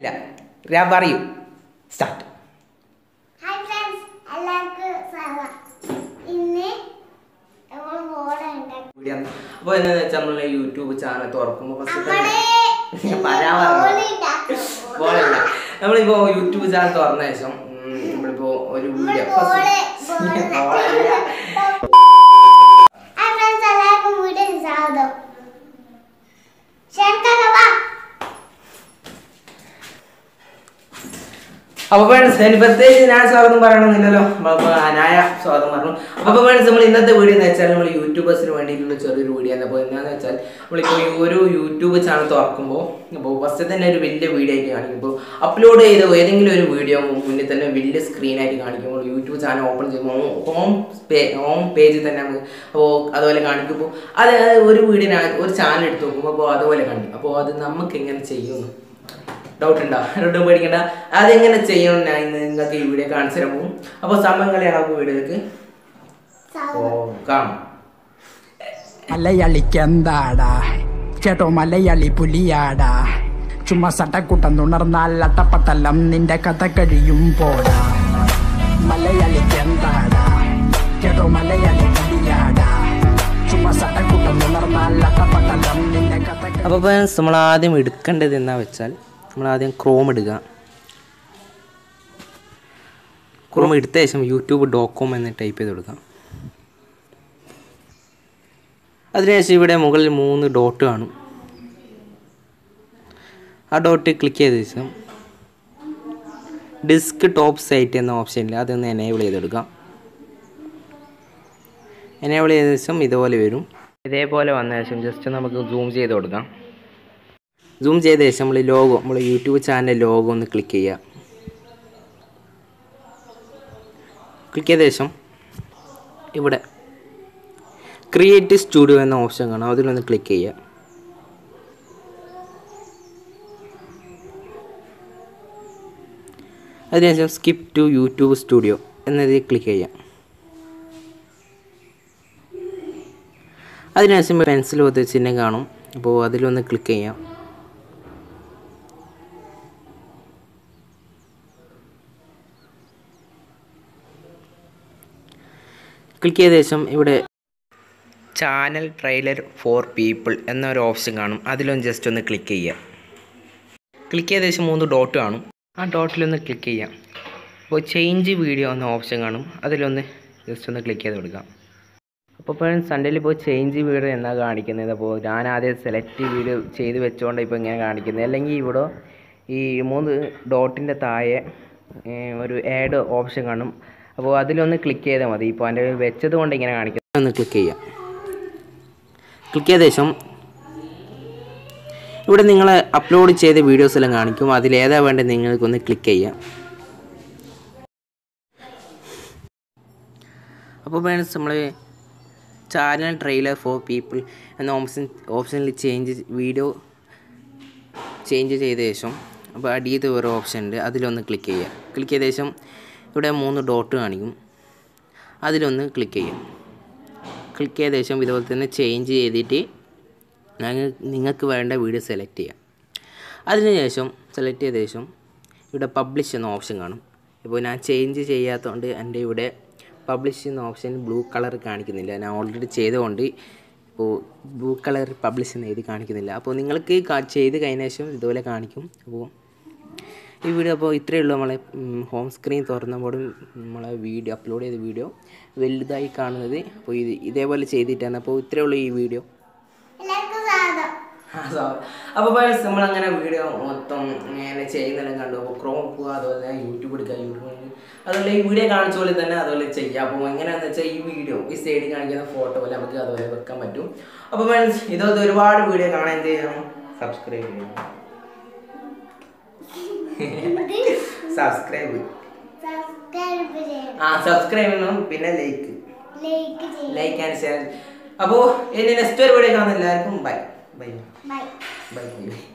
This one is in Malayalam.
ഇല്ല ഞാൻ പറയൂ സ്റ്റാർട്ട് ഹായ് ഫ്രണ്ട്സ് എല്ലാവർക്കും സ്വാഗതം ഇന്ന് നമ്മൾ ബോർഡ് ഉണ്ടാക്കി വീഡിയോ അപ്പോൾ എന്താണെന്ന് വെച്ചാൽ നമ്മളെ യൂട്യൂബ് ചാനൽ തുറക്കുമ്പോൾ ഫസ്റ്റ് നമ്മള് ഞാൻ പറയാൻ പറഞ്ഞു. ബോളില്ല നമ്മളിപ്പോ യൂട്യൂബ് ചാനൽ തുറന്ന ശേഷം ഉം, നമ്മളിപ്പോ ഒരു വീഡിയോ ബോള് ബോള് ഹായ് ഫ്രണ്ട്സ് എല്ലാവർക്കും വീഡിയോ സ്വാഗതം ഷെയർ വാ അപ്പൊ വേണം ഇനി പ്രത്യേകിച്ച് ഞാൻ സ്വാഗതം പറയണമെന്നില്ലല്ലോ അപ്പൊ അനായ സ്വാഗതം പറഞ്ഞു അപ്പൊ വേണം നമ്മൾ ഇന്നത്തെ വീഡിയോ എന്ന് വെച്ചാൽ നമ്മൾ യൂട്യൂബേഴ്സിന് വേണ്ടിയിട്ടുള്ള ചെറിയൊരു വീഡിയോ ആണ് അപ്പോൾ എന്താണെന്ന് വെച്ചാൽ നമ്മളിപ്പോൾ ഈ ഒരു യൂട്യൂബ് ചാനൽ തുറക്കുമ്പോൾ അപ്പോൾ ഫസ്റ്റ് തന്നെ ഒരു വലിയ വീഡിയോ ആയിട്ട് കാണിക്കും ഇപ്പോൾ അപ്ലോഡ് ചെയ്ത ഏതെങ്കിലും ഒരു വീഡിയോ മുന്നിൽ തന്നെ വലിയ സ്ക്രീനായിട്ട് കാണിക്കുമ്പോൾ യൂട്യൂബ് ചാനൽ ഓപ്പൺ ചെയ്യുമ്പോൾ ഹോം പേ ഹോം പേജിൽ തന്നെ നമുക്ക് അപ്പോൾ അതുപോലെ കാണിക്കുമ്പോൾ അത് ഒരു വീഡിയോ ഒരു ചാനൽ എടുത്ത് നോക്കുമ്പോൾ അപ്പോൾ അതുപോലെ കാണിക്കും അപ്പോൾ അത് നമുക്ക് എങ്ങനെ ചെയ്യുന്നു ഡൗട്ട് ഉണ്ടോ ഡൗട്ട് പേടിക്കണ്ട അതെങ്ങനെ ചെയ്യണം ഞാൻ ഇന്ന് നിങ്ങൾക്ക് ഈ വീഡിയോ കാണിച്ചു തരാൻ പോകും അപ്പോൾ സമയങ്ങളെയാണ് നമുക്ക് വീഡിയോക്ക് ഓ കാണാം മലയാളിക്ക് എന്താടാ കേട്ടോ മലയാളി പുലിയാടാ ചുമ്മാ സട്ടക്കുട്ടം തുണർന്നാൽ അട്ടപ്പട്ടലം നിന്റെ കഥ കഴിയും പോടാ മലയാളിക്ക് എന്താടാ കേട്ടോ മലയാളി പുലിയാടാ ചുമ്മാ സട്ടക്കുട്ടം തുണർന്നാൽ അട്ടപ്പട്ടലം നിന്റെ കഥ കഴിയും അപ്പോൾ നമ്മൾ ആദ്യം എടുക്കേണ്ടത് എന്താ വെച്ചാൽ നമ്മൾ ആദ്യം ക്രോം എടുക്കുക ക്രോം എടുത്ത ശേഷം യൂട്യൂബ് ഡോട്ട് കോം എന്ന് ടൈപ്പ് ചെയ്ത് കൊടുക്കാം അതിനുശേഷം ഇവിടെ മുകളിൽ മൂന്ന് ഡോട്ട് കാണും ആ ഡോട്ട് ക്ലിക്ക് ചെയ്ത ശേഷം ഡിസ്ക് ടോപ്പ് സൈറ്റ് എന്ന ഓപ്ഷനിൽ അതൊന്ന് എനേബിൾ ചെയ്തെടുക്കാം എനേബിൾ ചെയ്ത ശേഷം ഇതുപോലെ വരും ഇതേപോലെ വന്ന ശേഷം ജസ്റ്റ് നമുക്ക് സൂം ചെയ്ത് കൊടുക്കാം സൂം ചെയ്ത ശേഷം നമ്മൾ ലോഗോ നമ്മൾ യൂട്യൂബ് ചാനൽ ലോഗോ ഒന്ന് ക്ലിക്ക് ചെയ്യുക ക്ലിക്ക് ചെയ്ത ശേഷം ഇവിടെ ക്രിയേറ്റ് സ്റ്റുഡിയോ എന്ന ഓപ്ഷൻ കാണാം അതിലൊന്ന് ക്ലിക്ക് ചെയ്യുക അതിനുശേഷം സ്കിപ്പ് ടു യൂട്യൂബ് സ്റ്റുഡിയോ എന്നതിൽ ക്ലിക്ക് ചെയ്യാം അതിനുശേഷം പെൻസിൽ പോലത്തെ ചിഹ്നം കാണും അപ്പോൾ അതിലൊന്ന് ക്ലിക്ക് ചെയ്യാം ക്ലിക്ക് ചെയ്ത ശേഷം ഇവിടെ ചാനൽ ട്രെയിലർ ഫോർ പീപ്പിൾ എന്നൊരു ഓപ്ഷൻ കാണും അതിലൊന്ന് ജസ്റ്റ് ഒന്ന് ക്ലിക്ക് ചെയ്യുക ക്ലിക്ക് ചെയ്ത ശേഷം മൂന്ന് ഡോട്ട് കാണും ആ ഡോട്ടിലൊന്ന് ക്ലിക്ക് ചെയ്യാം അപ്പോൾ ചേഞ്ച് വീഡിയോ എന്ന ഓപ്ഷൻ കാണും അതിലൊന്ന് ജസ്റ്റ് ഒന്ന് ക്ലിക്ക് ചെയ്ത് കൊടുക്കാം അപ്പോൾ ഇപ്പോൾ സൺഡേയിൽ ഇപ്പോൾ ചേഞ്ച് വീഡിയോ എന്നാ കാണിക്കുന്നത് അപ്പോൾ ഞാൻ ആദ്യം സെലക്ട് വീഡിയോ ചെയ്ത് വെച്ചുകൊണ്ട് ഇപ്പോൾ ഇങ്ങനെ കാണിക്കുന്നത് അല്ലെങ്കിൽ ഇവിടെ ഈ മൂന്ന് ഡോട്ടിൻ്റെ താഴെ ഏ, ഒരു ആഡ് ഓപ്ഷൻ കാണും അപ്പോൾ അതിലൊന്ന് ക്ലിക്ക് ചെയ്താൽ മതി ഇപ്പോൾ എൻ്റെ വെച്ചത് കൊണ്ട് ഇങ്ങനെ കാണിക്കുന്നത് ഒന്ന് ക്ലിക്ക് ചെയ്യാം ക്ലിക്ക് ചെയ്ത ശേഷം ഇവിടെ നിങ്ങൾ അപ്ലോഡ് ചെയ്ത വീഡിയോസ് എല്ലാം കാണിക്കും അതിലേതാ വേണ്ടത് നിങ്ങൾക്കൊന്ന് ക്ലിക്ക് ചെയ്യാം അപ്പോൾ വേണം നമ്മൾ ചാനൽ ട്രെയിലർ ഫോർ പീപ്പിൾ എന്ന ഓപ്ഷൻ ഓപ്ഷനിൽ ചേഞ്ച് വീഡിയോ ചേഞ്ച് ചെയ്ത ശേഷം അപ്പോൾ അടിയത്തെ ഒരു ഓപ്ഷൻ ഉണ്ട് അതിലൊന്ന് ക്ലിക്ക് ചെയ്യുക ക്ലിക്ക് ചെയ്ത ശേഷം ഇവിടെ മൂന്ന് ഡോട്ട് കാണിക്കും അതിലൊന്ന് ക്ലിക്ക് ചെയ്യാം ക്ലിക്ക് ചെയ്ത ശേഷം ഇതുപോലെ തന്നെ ചേഞ്ച് ചെയ്തിട്ട് ഞങ്ങൾ നിങ്ങൾക്ക് വേണ്ട വീഡിയോ സെലക്ട് ചെയ്യാം അതിനുശേഷം സെലക്ട് ചെയ്ത ശേഷം ഇവിടെ പബ്ലിഷ് എന്ന ഓപ്ഷൻ കാണും ഇപ്പോൾ ഞാൻ ചേഞ്ച് ചെയ്യാത്തതുകൊണ്ട് എൻ്റെ ഇവിടെ പബ്ലിഷ് എന്ന ഓപ്ഷൻ ബ്ലൂ കളർ കാണിക്കുന്നില്ല ഞാൻ ഓൾറെഡി ചെയ്തുകൊണ്ട് ഇപ്പോൾ ബ്ലൂ കളർ പബ്ലിഷ് എന്ന് എഴുതി കാണിക്കുന്നില്ല അപ്പോൾ നിങ്ങൾക്ക് കാ- ചെയ്ത് കഴിഞ്ഞ ശേഷം ഇതുപോലെ കാണിക്കും അപ്പോൾ ഈ വീഡിയോ അപ്പോൾ ഇത്രയേ ഉള്ളൂ നമ്മളെ ഹോം സ്ക്രീൻ തുറന്നപ്പോഴും നമ്മളെ വീഡിയോ അപ്ലോഡ് ചെയ്ത വീഡിയോ വലുതായി കാണുന്നത് അപ്പോൾ ഇത് ഇതേപോലെ ചെയ്തിട്ടാണ് അപ്പോൾ ഇത്രയേ ഉള്ളൂ ഈ വീഡിയോ എല്ലാവർക്കും സ്വാഗതം അപ്പോൾ നമ്മളങ്ങനെ വീഡിയോ മൊത്തം ഇങ്ങനെ ചെയ്യുന്നെല്ലാം കണ്ടു അപ്പോൾ ക്രോം പോവുക അതുപോലെ യൂട്യൂബ് എടുക്കുക യൂട്യൂബ് അതുപോലെ ഈ വീഡിയോ കാണിച്ച പോലെ തന്നെ അതുപോലെ ചെയ്യാം അപ്പോൾ എങ്ങനെയാണെന്ന് വെച്ചാൽ ഈ വീഡിയോ ഈ സൈഡിൽ കാണിക്കുന്ന ഫോട്ടോ പോലെ നമുക്ക് അതുപോലെ വെക്കാൻ പറ്റും അപ്പോൾ ഫ്രണ്ട്സ് ഇതുപോലത്തെ ഒരുപാട് വീഡിയോ കാണാൻ എന്ത് ചെയ്യണം സബ്സ്ക്രൈബ് ചെയ്യണം സബ്സ്ക്രൈബ് സബ്സ്ക്രൈബ് ചെയ്യണം ആ സബ്സ്ക്രൈബ് ചെയ്യണം പിന്നെ ലൈക്ക് ലൈക്ക് ചെയ്യണം ലൈക്ക് ആൻഡ് ഷെയർ അപ്പോൾ ഇനി നെക്സ്റ്റ് ഒരു വീഡിയോ കാണുന്ന എല്ലാവർക്കും bye bye bye bye by